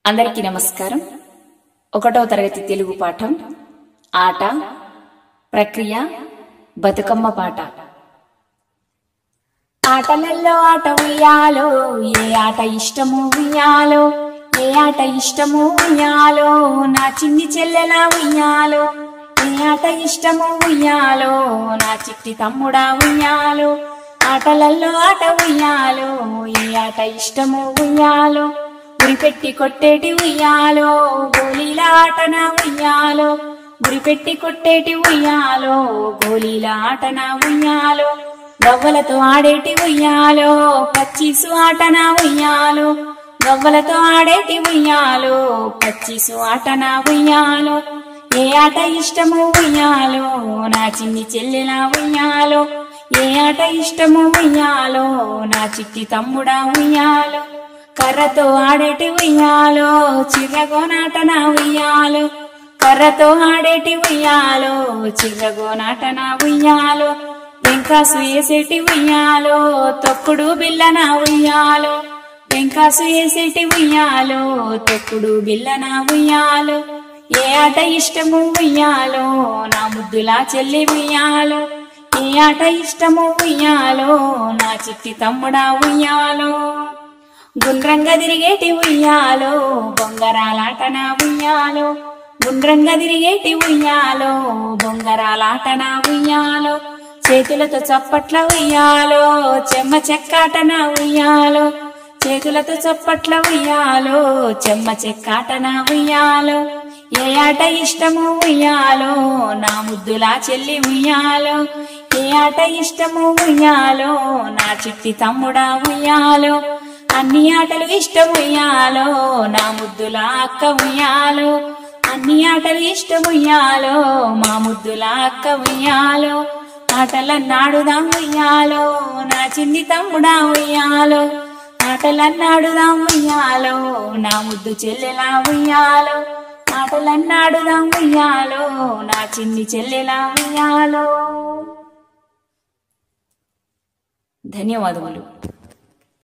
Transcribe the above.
అందరికీ నమస్కారం ఒకటో తరగతి తెలుగు పాఠం ఆట ప్రక్రియ బతుకమ్మ పాట ఆటలల్లో ఆట ఉయ్యాలో ఏ ఆట ఇష్టమో ఉయ్యాలో ఏ ఆట ఇష్టమో ఉయ్యాలో నా చిన్ని చెల్లెలా ఉయ్యాలో ఏ ఆట ఇష్టమో ఉయ్యాలో నా చిట్టి తమ్ముడా ఉయ్యాలో ఆటలల్లో ఆట ఉయ్యాలో ఏ ఆట ఇష్టమో ఉయ్యాలో గురిపెట్టి కొట్టేటి ఉయ్యాలో గోళీల ఆటన ఉయ్యాలో గురిపెట్టి కొట్టేటి ఉయ్యాలో గోళీల ఆటన ఉయ్యాలో గవ్వలతో ఆడేటి ఉయ్యాలో పచ్చీసు ఆటన ఉయ్యాలో గవ్వలతో ఆడేటి ఉయ్యాలో పచ్చీసు ఆటన ఉయ్యాలో ఏ ఆట ఇష్టమో ఉయ్యాలో నా చిన్ని చెల్లెలా ఉయ్యాలో ఏ ఆట ఇష్టమో ఉయ్యాలో నా చిట్టి తమ్ముడా ఉయ్యాలో కర్రతో ఆడేటి ఉయ్యాలో చిర్రగోనాటన ఉయ్యాలో కర్రతో ఆడేటి ఉయ్యాలో చిర్రగోనాటన ఉయ్యాలో వెంకాసు వేసేటి ఉయ్యాలో తొక్కుడు బిల్లన ఉయ్యాలో వెంకాసు వేసేటి ఉయ్యాలో తొక్కుడు బిల్లన ఉయ్యాలో ఏ ఆట ఇష్టము ఉయ్యాలో నా ముద్దులా చెల్లి ఉయ్యాలో ఏ ఆట ఇష్టము ఉయ్యాలో నా చిట్టి తమ్ముడా ఉయ్యాలో గుండ్రంగా తిరిగేటి ఉయ్యాలో బొంగరాలాటన ఉయ్యాలో గుండ్రంగా తిరిగేటి ఉయ్యాలో బొంగరాలాటన ఉయ్యాలో చేతులతో చప్పట్ల ఉయ్యాలో చెమ్మ చెక్కాటన ఉయ్యాలో చేతులతో చప్పట్ల ఉయ్యాలో చెమ్మ చెక్కాటన ఉయ్యాలో ఏ ఆట ఇష్టము ఉయ్యాలో నా ముద్దులా చెల్లి ఉయ్యాలో ఏ ఆట ఇష్టము ఉయ్యాలో నా చిట్టి తమ్ముడా ఉయ్యాలో అన్ని ఆటలు ఇష్టం ఉయ్యాలో నా ముద్దుల అక్క ఉయ్యాలో అన్ని ఆటలు ఇష్టం ఉయ్యాలో మా ముద్దుల అక్క ఉయ్యాలో ఆటలన్నాడుదాం ఉయ్యాలో నా చిన్ని తమ్ముడా ఉయ్యాలో ఆటలన్నాడుదాం ఉయ్యాలో నా ముద్దు చెల్లెలా ఉయ్యాలో ఆటలన్నాడుదాం ఉయ్యాలో నా చిన్ని చెల్లెలా ఉయ్యాలో ధన్యవాదములు